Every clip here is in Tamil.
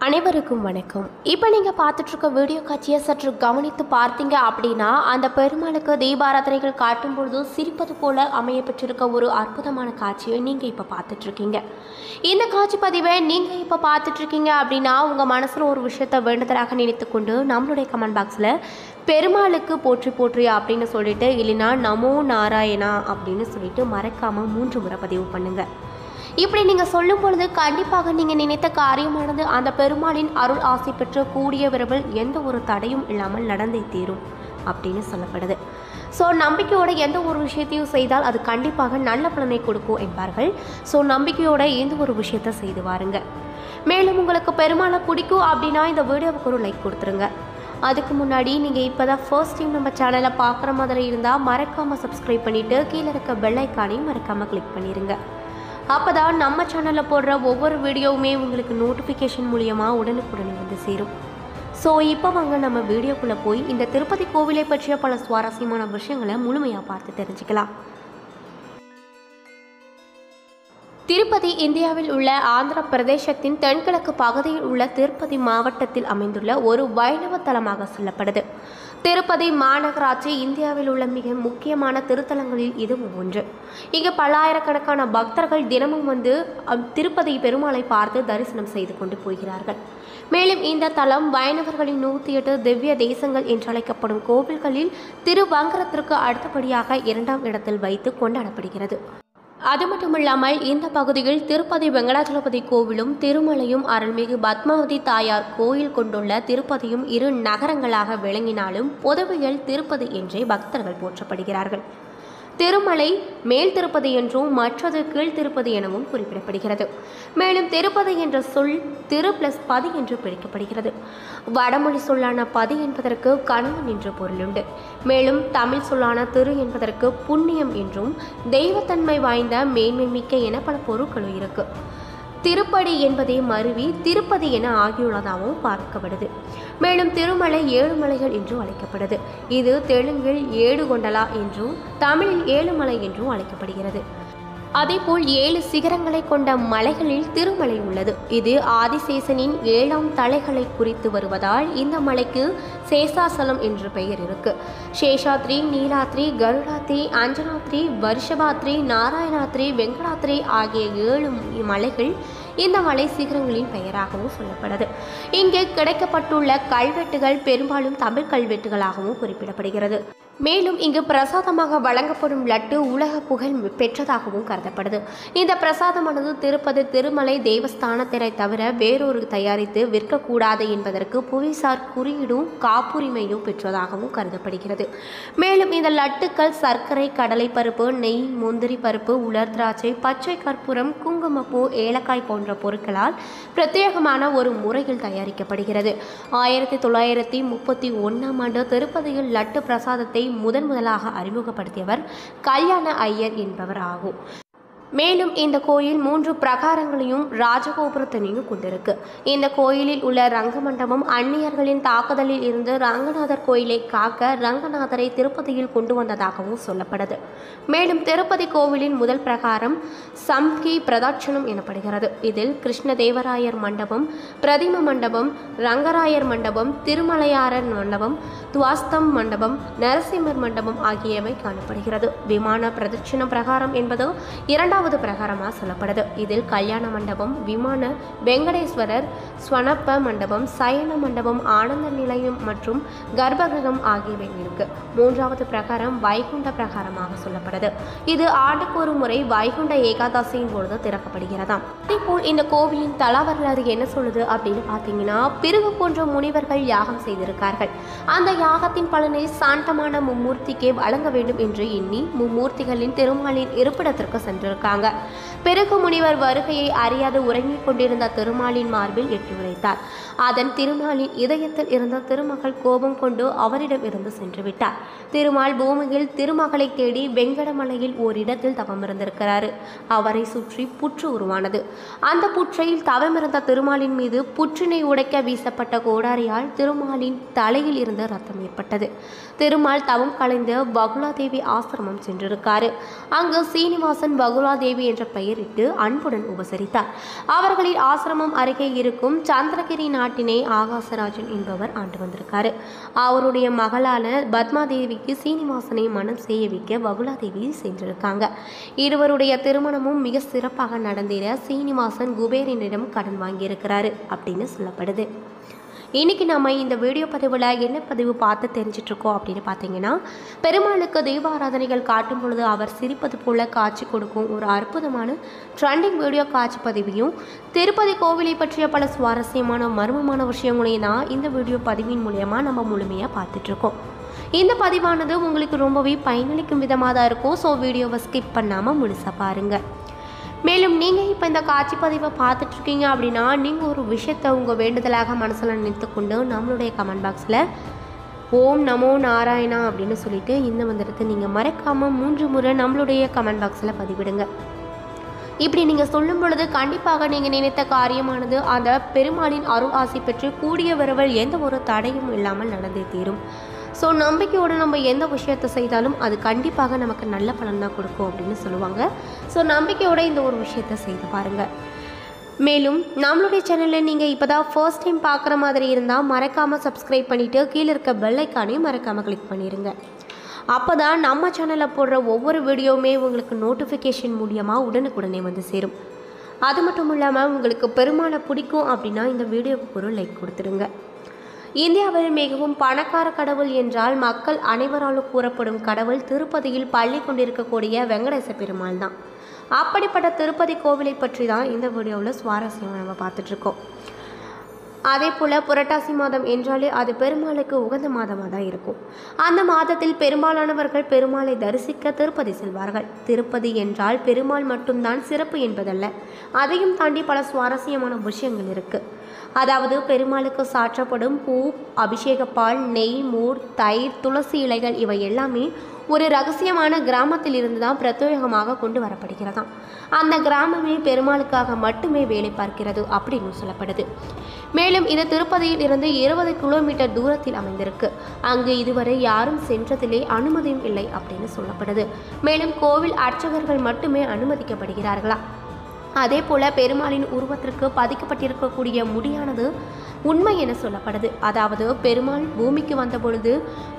அனைவருக்கும் வணக்கம் இப்போ நீங்கள் பார்த்துட்ருக்க வீடியோ காட்சியை சற்று கவனித்து பார்த்தீங்க அப்படின்னா அந்த பெருமாளுக்கு தீபாராதனைகள் காட்டும் பொழுது சிரிப்பது போல அமைய பெற்றிருக்க ஒரு அற்புதமான காட்சியை நீங்கள் இப்போ பார்த்துட்ருக்கீங்க இந்த காட்சி பதிவை நீங்கள் இப்போ பார்த்துட்ருக்கீங்க அப்படின்னா உங்கள் மனசில் ஒரு விஷயத்தை வேண்டுதலாக நினைத்து கொண்டு நம்மளுடைய கமெண்ட் பாக்ஸில் பெருமாளுக்கு போற்றி போற்றி அப்படின்னு சொல்லிட்டு இல்லைன்னா நமோ நாராயணா அப்படின்னு சொல்லிட்டு மறக்காமல் மூன்று முறை பதிவு பண்ணுங்கள் இப்படி நீங்கள் சொல்லும் பொழுது கண்டிப்பாக நீங்கள் நினைத்த காரியமானது அந்த பெருமாளின் அருள் ஆசை பெற்று கூடிய விரைவில் எந்த ஒரு தடையும் இல்லாமல் நடந்தே தீரும் அப்படின்னு சொல்லப்படுது ஸோ நம்பிக்கையோட எந்த ஒரு விஷயத்தையும் செய்தால் அது கண்டிப்பாக நல்ல பலனை கொடுக்கும் என்பார்கள் ஸோ நம்பிக்கையோட எந்த ஒரு விஷயத்தை செய்து வாருங்க மேலும் உங்களுக்கு பெருமாளை பிடிக்கும் அப்படின்னா இந்த வீடியோவுக்கு ஒரு லைக் கொடுத்துருங்க அதுக்கு முன்னாடி நீங்கள் இப்போ தான் ஃபர்ஸ்ட் டைம் நம்ம சேனலை பார்க்குற மாதிரி இருந்தால் மறக்காமல் சப்ஸ்கிரைப் பண்ணிவிட்டு கீழே இருக்க பெல் ஐக்கானையும் மறக்காமல் கிளிக் பண்ணிடுங்க அப்போ தான் நம்ம சேனலில் போடுற ஒவ்வொரு வீடியோவுமே உங்களுக்கு நோட்டிஃபிகேஷன் மூலியமாக உடனுக்குடனே வந்து சேரும் ஸோ இப்போ வாங்க நம்ம வீடியோக்குள்ளே போய் இந்த திருப்பதி கோவிலை பற்றிய பல சுவாரஸ்யமான விஷயங்களை முழுமையாக பார்த்து தெரிஞ்சுக்கலாம் திருப்பதி இந்தியாவில் உள்ள ஆந்திர பிரதேசத்தின் தென்கிழக்கு பகுதியில் உள்ள திருப்பதி மாவட்டத்தில் அமைந்துள்ள ஒரு வைணவ தலமாக சொல்லப்படுது திருப்பதி மாநகராட்சி இந்தியாவில் உள்ள மிக முக்கியமான திருத்தலங்களில் இதுவும் ஒன்று இங்கு பல்லாயிரக்கணக்கான பக்தர்கள் தினமும் வந்து அம், திருப்பதி பெருமாளை பார்த்து தரிசனம் செய்து கொண்டு போகிறார்கள் மேலும் இந்த தலம் வைணவர்களின் நூற்றி எட்டு திவ்ய தேசங்கள் என்றழைக்கப்படும் கோவில்களில் திருவங்கரத்திற்கு அடுத்தபடியாக இரண்டாம் இடத்தில் வைத்து கொண்டாடப்படுகிறது அது மட்டுமில்லாமல் இந்த பகுதியில் திருப்பதி வெங்கடாச்சலபதி கோவிலும் திருமலையும் அருள்மிகு பத்மாவதி தாயார் கோயில் கொண்டுள்ள திருப்பதியும் இரு நகரங்களாக விளங்கினாலும் பொதுவையில் திருப்பதி என்றே பக்தர்கள் போற்றப்படுகிறார்கள் திருமலை மேல் திருப்பதி என்றும் மற்றது கீழ் திருப்பதி எனவும் குறிப்பிடப்படுகிறது மேலும் திருப்பதி என்ற சொல் திரு பிளஸ் பதி என்று பிரிக்கப்படுகிறது வடமொழி சொல்லான பதி என்பதற்கு கணவன் என்ற பொருளுண்டு மேலும் தமிழ் சொல்லான திரு என்பதற்கு புண்ணியம் என்றும் தெய்வத்தன்மை வாய்ந்த மேன்மை மிக்க என பல பொருட்களும் இருக்கு திருப்படி என்பதே மருவி திருப்பதி என ஆகியுள்ளதாகவும் பார்க்கப்படுது மேலும் திருமலை ஏழு மலைகள் என்றும் அழைக்கப்படுது இது தெலுங்கில் ஏடுகொண்டலா என்றும் தமிழில் ஏழுமலை என்றும் அழைக்கப்படுகிறது அதேபோல் ஏழு சிகரங்களை கொண்ட மலைகளில் திருமலை உள்ளது இது ஆதிசேசனின் ஏழாம் தலைகளை குறித்து வருவதால் இந்த மலைக்கு சேஷாசலம் என்று பெயர் இருக்கு சேஷாத்ரி நீலாத்ரி கருடாத்ரி அஞ்சனாத்ரி வருஷபாத்ரி நாராயணாத்ரி வெங்கடாத்ரி ஆகிய ஏழு மலைகள் இந்த மலை சிகரங்களின் பெயராகவும் சொல்லப்படுது இங்கு கிடைக்கப்பட்டுள்ள கல்வெட்டுகள் பெரும்பாலும் தமிழ் கல்வெட்டுகளாகவும் குறிப்பிடப்படுகிறது மேலும் இங்கு பிரசாதமாக வழங்கப்படும் லட்டு உலக புகழ் பெற்றதாகவும் கருதப்படுது இந்த பிரசாதமானது திருப்பதி திருமலை தேவஸ்தானத்தினை தவிர வேறொரு தயாரித்து விற்கக்கூடாது என்பதற்கு புவிசார் குறியீடும் காப்புரிமையும் பெற்றதாகவும் கருதப்படுகிறது மேலும் இந்த லட்டுக்கள் சர்க்கரை கடலை பருப்பு நெய் முந்திரி பருப்பு உலர் திராட்சை பச்சை கற்பூரம் குங்குமப்பூ ஏலக்காய் போன்ற பொருட்களால் பிரத்யேகமான ஒரு முறையில் தயாரிக்கப்படுகிறது ஆயிரத்தி தொள்ளாயிரத்தி முப்பத்தி ஒன்றாம் ஆண்டு திருப்பதியில் லட்டு பிரசாதத்தை முதன் முதலாக அறிமுகப்படுத்தியவர் கல்யாண ஐயர் என்பவர் ஆகும் மேலும் இந்த கோயில் மூன்று பிரகாரங்களையும் ராஜகோபுரத்தினையும் கொண்டிருக்கு இந்த கோயிலில் உள்ள ரங்க மண்டபம் அந்நியர்களின் தாக்குதலில் இருந்து ரங்கநாதர் கோயிலை காக்க ரங்கநாதரை திருப்பதியில் கொண்டு வந்ததாகவும் சொல்லப்படுது மேலும் திருப்பதி கோவிலின் முதல் பிரகாரம் சம்கி பிரதாட்சணம் எனப்படுகிறது இதில் கிருஷ்ணதேவராயர் மண்டபம் பிரதிம மண்டபம் ரங்கராயர் மண்டபம் திருமலையாரர் மண்டபம் துவாஸ்தம் மண்டபம் நரசிம்மர் மண்டபம் ஆகியவை காணப்படுகிறது விமான பிரதட்சிண பிரகாரம் என்பது இரண்டாவது பிரகாரமாக சொல்லப்படுது இதில் கல்யாண மண்டபம் விமான வெங்கடேஸ்வரர் ஸ்வனப்ப மண்டபம் சயன மண்டபம் ஆனந்த நிலையம் மற்றும் கர்ப்பகிரகம் ஆகியவை இருக்கு மூன்றாவது பிரகாரம் வைகுண்ட பிரகாரமாக சொல்லப்படுது இது ஆண்டுக்கு ஒரு முறை வைகுண்ட ஏகாதசியின் பொழுது திறக்கப்படுகிறதாம் அதேபோல் இந்த கோவிலின் தல வரலாறு என்ன சொல்லுது அப்படின்னு பார்த்தீங்கன்னா பிறகு போன்ற முனிவர்கள் யாகம் செய்திருக்கார்கள் அந்த யாகத்தின் பலனை சாந்தமான மும்மூர்த்திக்கே வழங்க வேண்டும் என்று எண்ணி மும்மூர்த்திகளின் திருமாலின் இருப்பிடத்திற்கு சென்றிருக்காங்க பிறகு முனிவர் வருகையை அறியாது உறங்கிக் கொண்டிருந்த திருமாலின் மார்பில் எட்டி உரைத்தார் அதன் திருமாலின் இதயத்தில் இருந்த திருமகள் கோபம் கொண்டு அவரிடம் இருந்து சென்று விட்டார் திருமால் பூமியில் திருமகளை தேடி வெங்கடமலையில் ஓரிடத்தில் தவம் இருந்திருக்கிறாரு அவரை சுற்றி புற்று உருவானது அந்த புற்றையில் தவமிருந்த திருமாலின் மீது புற்றினை உடைக்க வீசப்பட்ட கோடாரியால் திருமாலின் தலையில் இருந்து ரத்தம் ஏற்பட்டது திருமால் தவம் கலைந்து பகுலாதேவி ஆசிரமம் சென்றிருக்காரு அங்கு சீனிவாசன் பகுலாதேவி என்ற பெயர் பெயரிட்டு அன்புடன் உபசரித்தார் அவர்களின் ஆசிரமம் அருகே இருக்கும் சந்திரகிரி நாட்டினை ஆகாசராஜன் என்பவர் ஆண்டு வந்திருக்காரு அவருடைய மகளான பத்மாதேவிக்கு சீனிவாசனை மனம் செய்ய வைக்க வகுலாதேவி சென்றிருக்காங்க இருவருடைய திருமணமும் மிக சிறப்பாக நடந்தேற சீனிவாசன் குபேரனிடம் கடன் வாங்கியிருக்கிறாரு அப்படின்னு சொல்லப்படுது இன்னைக்கு நம்ம இந்த வீடியோ பதிவில் என்ன பதிவு பார்த்து தெரிஞ்சிட்ருக்கோம் அப்படின்னு பார்த்தீங்கன்னா பெருமாளுக்கு தெய்வாராதனைகள் காட்டும் பொழுது அவர் சிரிப்பது போல காட்சி கொடுக்கும் ஒரு அற்புதமான ட்ரெண்டிங் வீடியோ காட்சி பதிவையும் திருப்பதி கோவிலை பற்றிய பல சுவாரஸ்யமான மர்மமான விஷயங்களையும் தான் இந்த வீடியோ பதிவின் மூலயமா நம்ம முழுமையாக பார்த்துட்ருக்கோம் இந்த பதிவானது உங்களுக்கு ரொம்பவே பயனளிக்கும் விதமாக தான் இருக்கும் ஸோ வீடியோவை ஸ்கிப் பண்ணாமல் முழுசாக பாருங்கள் மேலும் நீங்கள் இப்போ இந்த காட்சி பதிவை பார்த்துட்ருக்கீங்க அப்படின்னா நீங்கள் ஒரு விஷயத்தை உங்கள் வேண்டுதலாக மனசில் நினைத்து கொண்டு நம்மளுடைய கமெண்ட் பாக்ஸில் ஓம் நமோ நாராயணா அப்படின்னு சொல்லிட்டு இந்த மந்திரத்தை நீங்கள் மறக்காமல் மூன்று முறை நம்மளுடைய கமெண்ட் பாக்ஸில் பதிவிடுங்க இப்படி நீங்கள் சொல்லும் பொழுது கண்டிப்பாக நீங்கள் நினைத்த காரியமானது அந்த பெருமாளின் அருள் ஆசை பெற்று கூடிய விரைவில் எந்த ஒரு தடையும் இல்லாமல் நடந்தே தீரும் ஸோ நம்பிக்கையோடு நம்ம எந்த விஷயத்தை செய்தாலும் அது கண்டிப்பாக நமக்கு நல்ல பலன் தான் கொடுக்கும் அப்படின்னு சொல்லுவாங்க ஸோ நம்பிக்கையோட இந்த ஒரு விஷயத்தை செய்து பாருங்கள் மேலும் நம்மளுடைய சேனலில் நீங்கள் இப்போ தான் ஃபர்ஸ்ட் டைம் பார்க்குற மாதிரி இருந்தால் மறக்காமல் சப்ஸ்கிரைப் பண்ணிவிட்டு கீழே இருக்க பெல் ஐக்கானையும் மறக்காமல் கிளிக் பண்ணிடுங்க அப்போ தான் நம்ம சேனலில் போடுற ஒவ்வொரு வீடியோவுமே உங்களுக்கு நோட்டிஃபிகேஷன் மூலியமாக உடனுக்குடனே வந்து சேரும் அது மட்டும் இல்லாமல் உங்களுக்கு பெருமாளை பிடிக்கும் அப்படின்னா இந்த வீடியோவுக்கு ஒரு லைக் கொடுத்துருங்க இந்தியாவில் மிகவும் பணக்கார கடவுள் என்றால் மக்கள் அனைவராலும் கூறப்படும் கடவுள் திருப்பதியில் பள்ளி கொண்டிருக்கக்கூடிய வெங்கடேச பெருமாள் தான் அப்படிப்பட்ட திருப்பதி கோவிலை பற்றி தான் இந்த வீடியோவில் சுவாரஸ்யமாக நம்ம பார்த்துட்ருக்கோம் அதே போல் புரட்டாசி மாதம் என்றாலே அது பெருமாளுக்கு உகந்த மாதமாக தான் இருக்கும் அந்த மாதத்தில் பெரும்பாலானவர்கள் பெருமாளை தரிசிக்க திருப்பதி செல்வார்கள் திருப்பதி என்றால் பெருமாள் மட்டும்தான் சிறப்பு என்பதல்ல அதையும் தாண்டி பல சுவாரஸ்யமான விஷயங்கள் இருக்குது அதாவது பெருமாளுக்கு சாற்றப்படும் பூ அபிஷேகப்பால் நெய் மோர் தயிர் துளசி இலைகள் இவை எல்லாமே ஒரு ரகசியமான கிராமத்தில் இருந்து தான் பிரத்யேகமாக கொண்டு வரப்படுகிறதாம் அந்த கிராமமே பெருமாளுக்காக மட்டுமே வேலை பார்க்கிறது அப்படின்னு சொல்லப்படுது மேலும் இது திருப்பதியில் இருந்து இருபது கிலோமீட்டர் தூரத்தில் அமைந்திருக்கு அங்கு இதுவரை யாரும் சென்றதிலே அனுமதியும் இல்லை அப்படின்னு சொல்லப்படுது மேலும் கோவில் அர்ச்சகர்கள் மட்டுமே அனுமதிக்கப்படுகிறார்களா அதே போல பெருமாளின் உருவத்திற்கு பதிக்கப்பட்டிருக்கக்கூடிய முடியானது உண்மை என சொல்லப்படுது அதாவது பெருமாள் பூமிக்கு வந்த பொழுது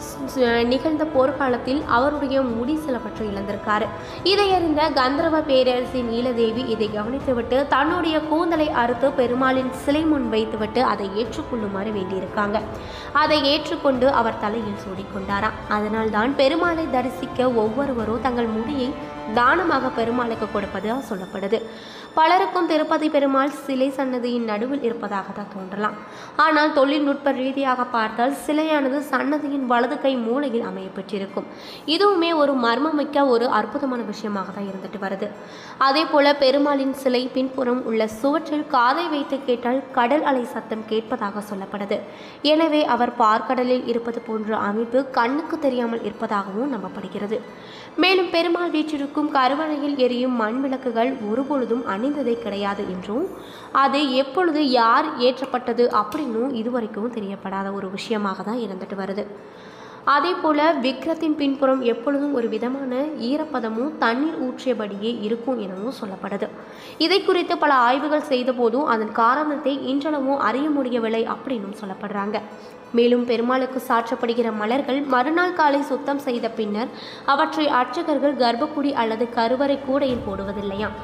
நிகழ்ந்த போர்க்காலத்தில் அவருடைய முடி சிலவற்றை இழந்திருக்காரு இதை அறிந்த கந்தர்வ பேரரசி நீலதேவி இதை கவனித்துவிட்டு தன்னுடைய கூந்தலை அறுத்து பெருமாளின் சிலை முன் வைத்துவிட்டு அதை ஏற்றுக்கொள்ளுமாறு வேண்டியிருக்காங்க அதை ஏற்றுக்கொண்டு அவர் தலையில் சூடிக்கொண்டாராம் அதனால்தான் பெருமாளை தரிசிக்க ஒவ்வொருவரும் தங்கள் முடியை தானமாக பெருமாளுக்கு கொடுப்பதாக சொல்லப்படுது பலருக்கும் திருப்பதி பெருமாள் சிலை சன்னதியின் நடுவில் இருப்பதாக தான் தோன்றலாம் ஆனால் தொழில்நுட்ப ரீதியாக பார்த்தால் சிலையானது சன்னதியின் வலது கை மூலையில் அமைய பெற்றிருக்கும் இதுவுமே ஒரு மர்மமிக்க ஒரு அற்புதமான விஷயமாக தான் இருந்துட்டு வருது அதே போல பெருமாளின் சிலை பின்புறம் உள்ள சுவற்றில் காதை வைத்து கேட்டால் கடல் அலை சத்தம் கேட்பதாக சொல்லப்படுது எனவே அவர் பார்க்கடலில் இருப்பது போன்ற அமைப்பு கண்ணுக்கு தெரியாமல் இருப்பதாகவும் நம்பப்படுகிறது மேலும் பெருமாள் வீற்றிருக்கும் கருவறையில் எரியும் மண் விளக்குகள் ஒருபொழுதும் அணிந்ததே கிடையாது என்றும் அது எப்பொழுது யார் ஏற்றப்பட்டது அப்படின்னும் இதுவரைக்கும் தெரியப்படாத ஒரு விஷயமாக தான் இருந்துட்டு வருது அதே போல விக்கிரத்தின் பின்புறம் எப்பொழுதும் ஒரு விதமான ஈரப்பதமும் தண்ணீர் ஊற்றியபடியே இருக்கும் எனவும் சொல்லப்படுது இதை குறித்து பல ஆய்வுகள் செய்த போதும் அதன் காரணத்தை இன்றளவும் அறிய முடியவில்லை அப்படின்னும் சொல்லப்படுறாங்க மேலும் பெருமாளுக்கு சாற்றப்படுகிற மலர்கள் மறுநாள் காலை சுத்தம் செய்த பின்னர் அவற்றை அர்ச்சகர்கள் கர்ப்பக்குடி அல்லது கருவறை கூடையில் போடுவதில்லையாம்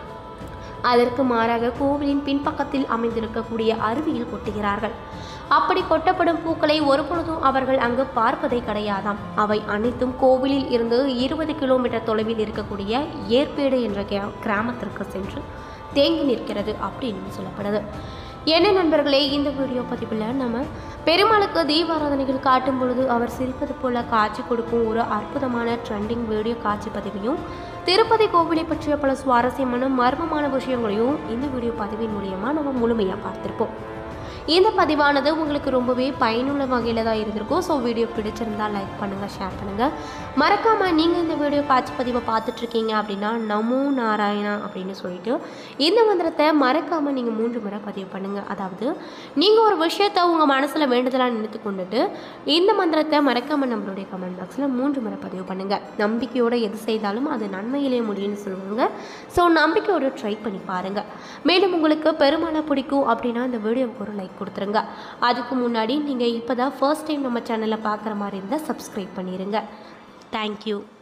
அதற்கு மாறாக கோவிலின் பின்பக்கத்தில் அமைந்திருக்கக்கூடிய அருவியில் கொட்டுகிறார்கள் அப்படி கொட்டப்படும் பூக்களை ஒருபொழுதும் அவர்கள் அங்கு பார்ப்பதே கிடையாதாம் அவை அனைத்தும் கோவிலில் இருந்து இருபது கிலோமீட்டர் தொலைவில் இருக்கக்கூடிய ஏற்பேடு என்ற கிரா- கிராமத்திற்கு சென்று தேங்கி நிற்கிறது அப்படின்னு சொல்லப்படுது என்ன நண்பர்களே இந்த வீடியோ பதிவில் நம்ம பெருமாளுக்கு தீபாராதனைகள் காட்டும் பொழுது அவர் சிரிப்பது போல காட்சி கொடுக்கும் ஒரு அற்புதமான ட்ரெண்டிங் வீடியோ காட்சி பதிவையும் திருப்பதி கோவிலை பற்றிய பல சுவாரஸ்யமான மர்மமான விஷயங்களையும் இந்த வீடியோ பதிவின் மூலியமாக நம்ம முழுமையாக பார்த்திருப்போம் இந்த பதிவானது உங்களுக்கு ரொம்பவே பயனுள்ள வகையில் தான் இருந்திருக்கும் ஸோ வீடியோ பிடிச்சிருந்தால் லைக் பண்ணுங்கள் ஷேர் பண்ணுங்கள் மறக்காமல் நீங்கள் இந்த வீடியோ காட்சி பதிவை பார்த்துட்ருக்கீங்க அப்படின்னா நமோ நாராயணா அப்படின்னு சொல்லிட்டு இந்த மந்திரத்தை மறக்காமல் நீங்கள் மூன்று முறை பதிவு பண்ணுங்கள் அதாவது நீங்கள் ஒரு விஷயத்தை உங்கள் மனசில் வேண்டுதலாக நினைத்து கொண்டுட்டு இந்த மந்திரத்தை மறக்காமல் நம்மளுடைய கமெண்ட் பாக்ஸில் மூன்று முறை பதிவு பண்ணுங்கள் நம்பிக்கையோடு எது செய்தாலும் அது நன்மையிலே முடியும்னு சொல்லுவாங்க ஸோ நம்பிக்கையோடு ட்ரை பண்ணி பாருங்கள் மேலும் உங்களுக்கு பெருமாளை பிடிக்கும் அப்படின்னா இந்த வீடியோவுக்கு ஒரு லைக் கொடுத்துருங்க அதுக்கு முன்னாடி நீங்கள் இப்போ தான் ஃபர்ஸ்ட் டைம் நம்ம சேனலை பார்க்குற மாதிரி இருந்தால் சப்ஸ்கிரைப் பண்ணிடுங்க தேங்க்யூ